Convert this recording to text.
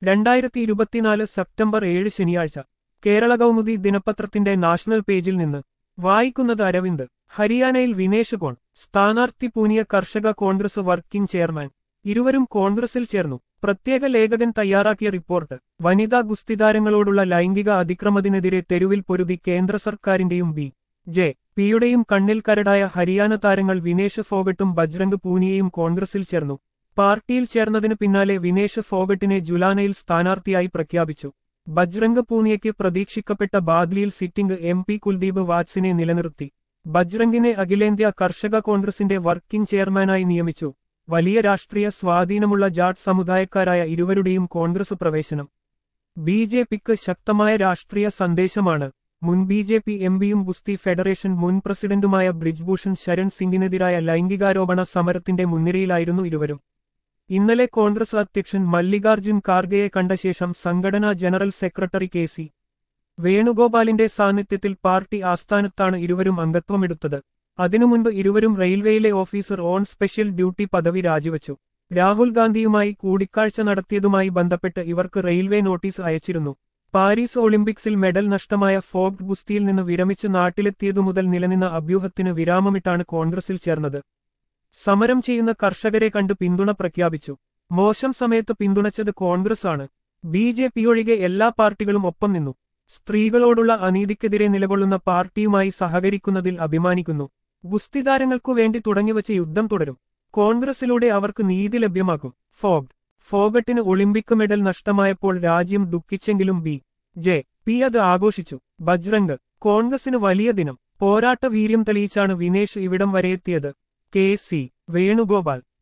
രണ്ടായിരത്തി ഇരുപത്തിനാല് സെപ്റ്റംബർ ഏഴ് ശനിയാഴ്ച കേരള കൗമുദി ദിനപത്രത്തിന്റെ നാഷണൽ പേജിൽ നിന്ന് വായിക്കുന്നത് അരവിന്ദ് ഹരിയാനയിൽ വിനേഷ് കോൺ സ്ഥാനാർത്ഥി പൂനിയ കർഷക കോൺഗ്രസ് വർക്കിംഗ് ചെയർമാൻ ഇരുവരും കോൺഗ്രസിൽ ചേർന്നു പ്രത്യേക ലേഖകൻ തയ്യാറാക്കിയ റിപ്പോർട്ട് വനിതാ ഗുസ്തിതാരങ്ങളോടുള്ള ലൈംഗിക അതിക്രമത്തിനെതിരെ തെരുവിൽ പൊരുതി കേന്ദ്ര സർക്കാരിന്റെയും ബി ജെ പിയുടെയും കണ്ണിൽ കരടായ ഹരിയാന താരങ്ങൾ വിനേഷ് ഫോഗട്ടും ബജ്രംഗ് പൂനിയയും കോൺഗ്രസിൽ ചേർന്നു പാർട്ടിയിൽ ചേർന്നതിന് പിന്നാലെ വിനേഷ് ഫോഗട്ടിനെ ജുലാനയിൽ സ്ഥാനാർത്ഥിയായി പ്രഖ്യാപിച്ചു ബജ്രംഗ് പൂനിയയ്ക്ക് പ്രതീക്ഷിക്കപ്പെട്ട ബാദ്ലിയിൽ സിറ്റിംഗ് എം പി കുൽദീപ് വാത്സിനെ നിലനിർത്തി ബജ്രംഗിനെ അഖിലേന്ത്യാ കർഷക കോൺഗ്രസിന്റെ വർക്കിംഗ് ചെയർമാനായി നിയമിച്ചു വലിയ രാഷ്ട്രീയ സ്വാധീനമുള്ള ജാട്ട് സമുദായക്കാരായ ഇരുവരുടെയും കോൺഗ്രസ് പ്രവേശനം ബി ജെ പിക്ക് ശക്തമായ രാഷ്ട്രീയ സന്ദേശമാണ് മുൻ ബി ജെ പി എം പിയും ഗുസ്തി ഫെഡറേഷൻ മുൻ പ്രസിഡന്റുമായ ബ്രിജ്ഭൂഷൺ ശരൺ സിംഗിനെതിരായ ലൈംഗികാരോപണ സമരത്തിന്റെ മുൻനിരയിലായിരുന്നു ഇരുവരും ഇന്നലെ കോൺഗ്രസ് അധ്യക്ഷൻ മല്ലികാർജുൻ ഖാർഗെയെ കണ്ട ശേഷം സംഘടനാ ജനറൽ സെക്രട്ടറി കെ സി വേണുഗോപാലിന്റെ സാന്നിധ്യത്തിൽ പാർട്ടി ആസ്ഥാനത്താണ് ഇരുവരും അംഗത്വമെടുത്തത് അതിനു മുൻപ് ഇരുവരും റെയിൽവേയിലെ ഓഫീസർ ഓൺ സ്പെഷ്യൽ ഡ്യൂട്ടി പദവി രാജിവച്ചു രാഹുൽ ഗാന്ധിയുമായി കൂടിക്കാഴ്ച നടത്തിയതുമായി ബന്ധപ്പെട്ട് ഇവർക്ക് റെയിൽവേ നോട്ടീസ് അയച്ചിരുന്നു പാരീസ് ഒളിമ്പിക്സിൽ മെഡൽ നഷ്ടമായ ഫോഗ് ഗുസ്തിയിൽ നിന്ന് വിരമിച്ച് നാട്ടിലെത്തിയതു മുതൽ നിലനിന്ന അഭ്യൂഹത്തിന് വിരാമമിട്ടാണ് കോൺഗ്രസിൽ ചേർന്നത് സമരം ചെയ്യുന്ന കർഷകരെ കണ്ട് പിന്തുണ പ്രഖ്യാപിച്ചു മോശം സമയത്ത് പിന്തുണച്ചത് കോൺഗ്രസ് ആണ് ബി ജെ പി ഒഴികെ എല്ലാ പാർട്ടികളും ഒപ്പം നിന്നു സ്ത്രീകളോടുള്ള അനീതിക്കെതിരെ നിലകൊള്ളുന്ന പാർട്ടിയുമായി സഹകരിക്കുന്നതിൽ അഭിമാനിക്കുന്നു ഗുസ്തിതാരങ്ങൾക്കു വേണ്ടി തുടങ്ങിവച്ച യുദ്ധം തുടരും കോൺഗ്രസിലൂടെ അവർക്ക് നീതി ലഭ്യമാക്കും ഫോഗ് ഫോഗട്ടിന് ഒളിമ്പിക് മെഡൽ നഷ്ടമായപ്പോൾ രാജ്യം ദുഃഖിച്ചെങ്കിലും ബി ജെ പി അത് ആഘോഷിച്ചു ബജ്രംഗ് കോൺഗ്രസിന് വലിയ ദിനം പോരാട്ട വീര്യം തെളിയിച്ചാണ് വിനേഷ് ഇവിടം വരെയെത്തിയത് കെ സി വേണുഗോപാൽ